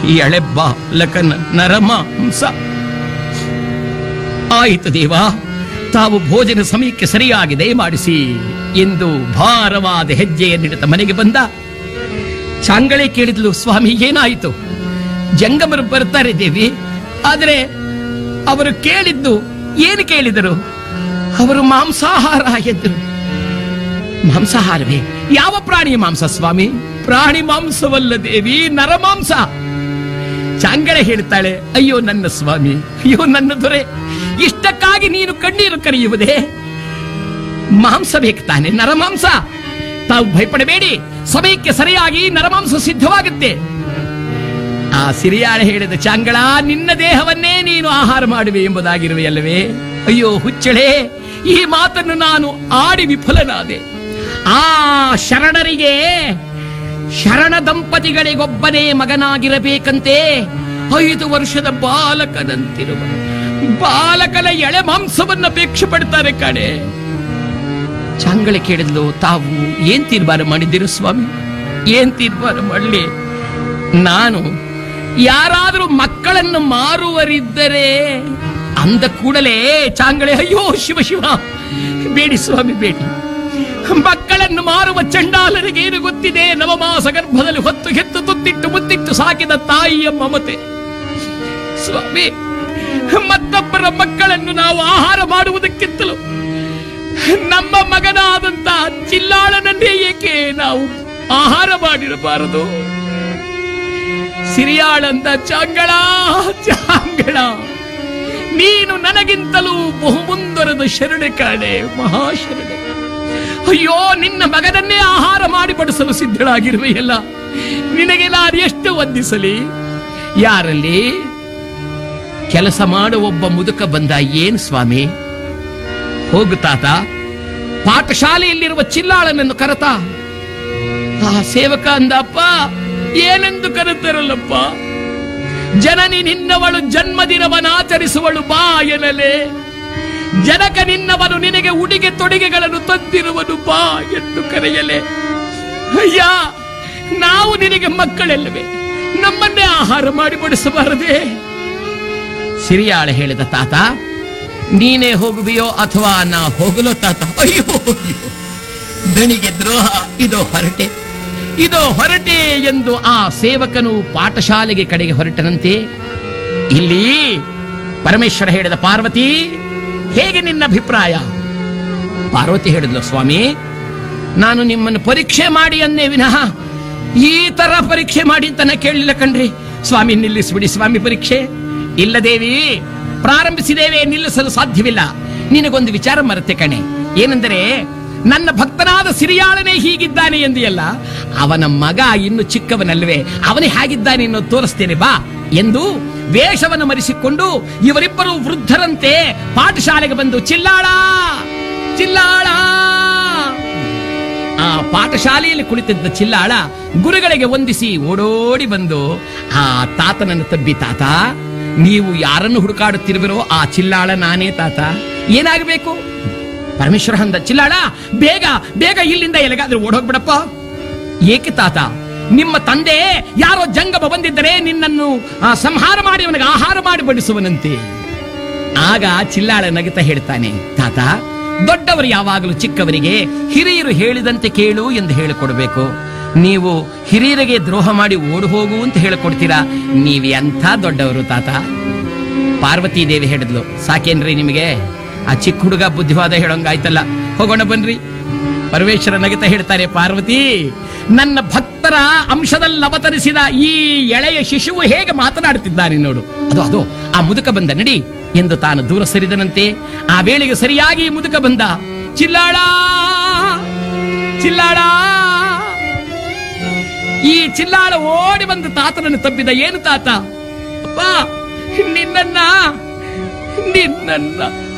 ಈ ಎಳೆ ಬಾಲಕನ ನರಮಾಂಸ ಆಯಿತು ದೇವ ತಾವು ಭೋಜನ ಸಮಯಕ್ಕೆ ಸರಿಯಾಗಿ ದಯಮಾಡಿಸಿ ಎಂದು ಭಾರವಾದ ಹೆಜ್ಜೆಯನ್ನಿಡುತ್ತ ಮನೆಗೆ ಬಂದ ಚಾಂಗಳೆ ಕೇಳಿದ್ಲು ಸ್ವಾಮಿ ಏನಾಯಿತು ಜಂಗಮರು ಬರ್ತಾರೆ ದೇವಿ ಆದರೆ ಅವರು ಕೇಳಿದ್ದು ಏನು ಕೇಳಿದರು ಅವರು ಮಾಂಸಾಹಾರ ಎಂದರು ಮಾಂಸಾಹಾರವೇ ಯಾವ ಪ್ರಾಣಿಯ ಮಾಂಸ ಸ್ವಾಮಿ ಪ್ರಾಣಿ ಮಾಂಸವಲ್ಲ ದೇವಿ ನರಮಾಂಸ ಚಾಂಗಳೆ ಹೇಳ್ತಾಳೆ ಅಯ್ಯೋ ನನ್ನ ಸ್ವಾಮಿ ಅಯ್ಯೋ ನನ್ನ ದೊರೆ ಇಷ್ಟಕ್ಕಾಗಿ ನೀನು ಕಣ್ಣೀರು ಕರೆಯುವುದೇ ಮಾಂಸ ಬೇಕು ತಾನೆ ನರಮಾಂಸ ತಾವು ಭಯಪಡಬೇಡಿ ಸಮಯಕ್ಕೆ ಸರಿಯಾಗಿ ನರಮಾಂಸ ಸಿದ್ಧವಾಗುತ್ತೆ ಆ ಸಿರಿಯಾಳೆ ಹೇಳಿದ ಚಾಂಗಳ ನಿನ್ನ ದೇಹವನ್ನೇ ನೀನು ಆಹಾರ ಮಾಡುವೆ ಎಂಬುದಾಗಿರುವೆ ಅಲ್ಲವೇ ಅಯ್ಯೋ ಹುಚ್ಚಳೆ ಈ ಮಾತನ್ನು ನಾನು ಆಡಿ ವಿಫಲನಾದೆ ಆ ಶರಣರಿಗೆ ಶರಣ ದಂಪತಿಗಳಿಗೊಬ್ಬನೇ ಮಗನಾಗಿರಬೇಕಂತೆ ಐದು ವರ್ಷದ ಬಾಲಕನಂತಿರುವ ಬಾಲಕನ ಎಳೆ ಮಾಂಸವನ್ನ ಅಪೇಕ್ಷೆ ಪಡ್ತಾರೆ ಕಣೆ ಚಾಂಗಳೆ ಕೇಳಿದ್ಲು ತಾವು ಏನ್ ತೀರ್ಮಾನ ಮಾಡಿದ್ದೀರು ಸ್ವಾಮಿ ಏನ್ ತೀರ್ಮಾನ ಮಾಡಲಿ ನಾನು ಯಾರಾದರೂ ಮಕ್ಕಳನ್ನು ಮಾರುವರಿದ್ದರೆ ಅಂದ ಕೂಡಲೇ ಚಾಂಗಳೆ ಅಯ್ಯೋ ಶಿವ ಶಿವ ಬೇಡಿ ಸ್ವಾಮಿ ಬೇಡಿ ಮಕ್ಕಳನ್ನು ಮಾರುವ ಚಂಡಾಲರಿಗೆ ಏನು ಗೊತ್ತಿದೆ ನವಮಾಸ ಗರ್ಭದಲ್ಲಿ ಹೊತ್ತು ಹೆತ್ತು ತುತ್ತಿಟ್ಟು ಮುತ್ತಿಟ್ಟು ಸಾಕಿದ ತಾಯಿಯ ಮಮತೆ ಸ್ವಾಮಿ ಮತ್ತೊಬ್ಬರ ಮಕ್ಕಳನ್ನು ನಾವು ಆಹಾರ ಮಾಡುವುದಕ್ಕಿಂತಲೂ ನಮ್ಮ ಮಗನಾದಂತ ಚಿಲ್ಲಾಳನನ್ನೇ ಏಕೆ ನಾವು ಆಹಾರ ಮಾಡಿರಬಾರದು ಸಿರಿಯಾಳಂತ ಚಾಂಗಳ ಚಾಂಗಳ ನೀನು ನನಗಿಂತಲೂ ಬಹು ಮುಂದೊರೆದ ಶರಣೆ ಕಾಣೆ ಮಹಾಶರಣೆ ಅಯ್ಯೋ ನಿನ್ನ ಮಗನನ್ನೇ ಆಹಾರ ಮಾಡಿ ಬಡಿಸಲು ಸಿದ್ಧಳಾಗಿರುವೆಯಲ್ಲ ನಿನಗೆ ನಾನು ಎಷ್ಟು ವಂದಿಸಲಿ ಯಾರಲ್ಲಿ ಕೆಲಸ ಮಾಡುವ ಒಬ್ಬ ಮುದುಕ ಬಂದ ಏನ್ ಸ್ವಾಮಿ ಹೋಗು ತಾತ ಪಾಠಶಾಲೆಯಲ್ಲಿರುವ ಚಿಲ್ಲಾಳನನ್ನು ಕರತ ಆ ಸೇವಕ ಅಂದಪ್ಪ ಏನೆಂದು ಕರೆತರಲ್ಲಪ್ಪ ಜನನಿ ನಿನ್ನವಳು ಜನ್ಮದಿನವನ್ನಾಚರಿಸುವಳು ಬಾ ಎನ್ನಲೆ ಜನಕ ನಿನ್ನವನು ನಿನಗೆ ಉಡಿಗೆ ತೊಡಿಗೆಗಳನ್ನು ತಂದಿರುವನು ಬಾ ಎಂದು ಕರೆಯಲೆ ಅಯ್ಯ ನಾವು ನಿನಗೆ ಮಕ್ಕಳೆಲ್ಲವೇ ನಮ್ಮನ್ನೇ ಆಹಾರ ಮಾಡಿ ಬಡಿಸಬಾರದೆ ಸಿರಿಯಾಳೆ ಹೇಳಿದ ತಾತ ನೀನೇ ಹೋಗುವೆಯೋ ಅಥವಾ ನಾ ಹೋಗಲೋ ತಾತ ಅಯ್ಯೋ ಅಯ್ಯೋ ದಣಿಗೆ ದ್ರೋಹ ಇದೋ ಹೊರಟೆ ಇದೋ ಹೊರಟೆ ಎಂದು ಆ ಸೇವಕನು ಪಾಠಶಾಲೆಗೆ ಕಡೆಗೆ ಹೊರಟನಂತೆ ಇಲ್ಲಿ ಪರಮೇಶ್ವರ ಹೇಳಿದ ಪಾರ್ವತಿ ಹೇಗೆ ನಿನ್ನ ಅಭಿಪ್ರಾಯ ಪಾರ್ವತಿ ಹೇಳಿದ್ಲು ಸ್ವಾಮಿ ನಾನು ನಿಮ್ಮನ್ನು ಪರೀಕ್ಷೆ ಮಾಡಿ ಅನ್ನೇ ವಿನಃ ಈ ತರ ಪರೀಕ್ಷೆ ಮಾಡಿ ಅಂತ ನಾ ಕೇಳಲಿಲ್ಲ ಕಣ್ರಿ ಸ್ವಾಮಿ ನಿಲ್ಲಿಸ್ಬಿಡಿ ಸ್ವಾಮಿ ಪರೀಕ್ಷೆ ಇಲ್ಲ ದೇವಿ ಪ್ರಾರಂಭಿಸಿದೇವೆ ನಿಲ್ಲಿಸಲು ಸಾಧ್ಯವಿಲ್ಲ ನಿನಗೊಂದು ವಿಚಾರ ಮರತೆ ಕಣೆ ಏನೆಂದರೆ ನನ್ನ ಭಕ್ತನಾದ ಸಿರಿಯಾಳನೇ ಹೀಗಿದ್ದಾನೆ ಎಂದು ಅಲ್ಲ ಅವನ ಮಗ ಇನ್ನು ಚಿಕ್ಕವನಲ್ವೇ ಅವನೇ ಹೇಗಿದ್ದಾನೆ ಅನ್ನೋದು ತೋರಿಸ್ತೇನೆ ಬಾ ಎಂದು ವೇಷವನ್ನು ಮರೆಸಿಕೊಂಡು ಇವರಿಬ್ಬರು ವೃದ್ಧರಂತೆ ಪಾಠಶಾಲೆಗೆ ಬಂದು ಚಿಲ್ಲಾಳ ಚಿಲ್ಲಾಳ ಆ ಪಾಠಶಾಲೆಯಲ್ಲಿ ಕುಳಿತಿದ್ದ ಚಿಲ್ಲಾಳ ಗುರುಗಳಿಗೆ ವಂದಿಸಿ ಓಡೋಡಿ ಬಂದು ಆ ತಾತನನ್ನು ತಬ್ಬಿ ತಾತ ನೀವು ಯಾರನ್ನು ಹುಡುಕಾಡುತ್ತಿರುವಿರೋ ಆ ಚಿಲ್ಲಾಳ ನಾನೇ ತಾತ ಏನಾಗಬೇಕು ಪರಮೇಶ್ವರ ಅಂದ ಚಿಲ್ಲಾಳ ಬೇಗ ಬೇಗ ಇಲ್ಲಿಂದ ಎಲ್ಲಿಗಾದ್ರೂ ಓಡೋಗ್ಬಿಡಪ್ಪ ಏಕೆ ತಾತ ನಿಮ್ಮ ತಂದೆ ಯಾರೋ ಜಂಗಮ ಬಂದಿದ್ದರೆ ನಿನ್ನನ್ನು ಆ, ಸಂಹಾರ ಮಾಡಿ ಅವನಿಗೆ ಆಹಾರ ಮಾಡಿ ಬಡಿಸುವನಂತೆ ಆಗ ಚಿಲ್ಲಾಳ ನಗುತ್ತ ಹೇಳ್ತಾನೆ ತಾತ ದೊಡ್ಡವರು ಯಾವಾಗಲೂ ಚಿಕ್ಕವರಿಗೆ ಹಿರಿಯರು ಹೇಳಿದಂತೆ ಕೇಳು ಎಂದು ಹೇಳಿಕೊಡ್ಬೇಕು ನೀವು ಹಿರಿಯರಿಗೆ ದ್ರೋಹ ಮಾಡಿ ಓಡು ಹೋಗು ಅಂತ ಹೇಳಿಕೊಡ್ತೀರಾ ನೀವ್ ಎಂಥ ದೊಡ್ಡವರು ತಾತ ಪಾರ್ವತಿ ದೇವಿ ಹೇಳಿದ್ಲು ಸಾಕೇನ್ರಿ ನಿಮಗೆ ಆ ಚಿಕ್ಕ ಹುಡುಗ ಬುದ್ಧಿವಾದ ಹೇಳೋಂಗಾಯ್ತಲ್ಲ ಹೋಗೋಣ ಬನ್ರಿ ಪರಮೇಶ್ವರ ನಗಿತ ಹೇಳ್ತಾರೆ ಪಾರ್ವತಿ ನನ್ನ ಭಕ್ತರ ಅಂಶದಲ್ಲಿ ಅವತರಿಸಿದ ಈ ಎಳೆಯ ಶಿಶುವು ಹೇಗೆ ಮಾತನಾಡುತ್ತಿದ್ದಾನೆ ನೋಡು ಅದು ಅದು ಆ ಮುದುಕ ಬಂದ ನಡಿ ಎಂದು ತಾನು ದೂರ ಸರಿದನಂತೆ ಆ ವೇಳೆಗೆ ಸರಿಯಾಗಿ ಈ ಮುದುಕ ಬಂದ ಚಿಲ್ಲಾಳ ಚಿಲ್ಲಾಳ ಈ ಚಿಲ್ಲಾಳ ಓಡಿ ಬಂದು ತಾತನನ್ನು ತಬ್ಬಿದ ಏನು ತಾತ ಅಪ್ಪ ನಿನ್ನನ್ನ ನಿನ್ನನ್ನ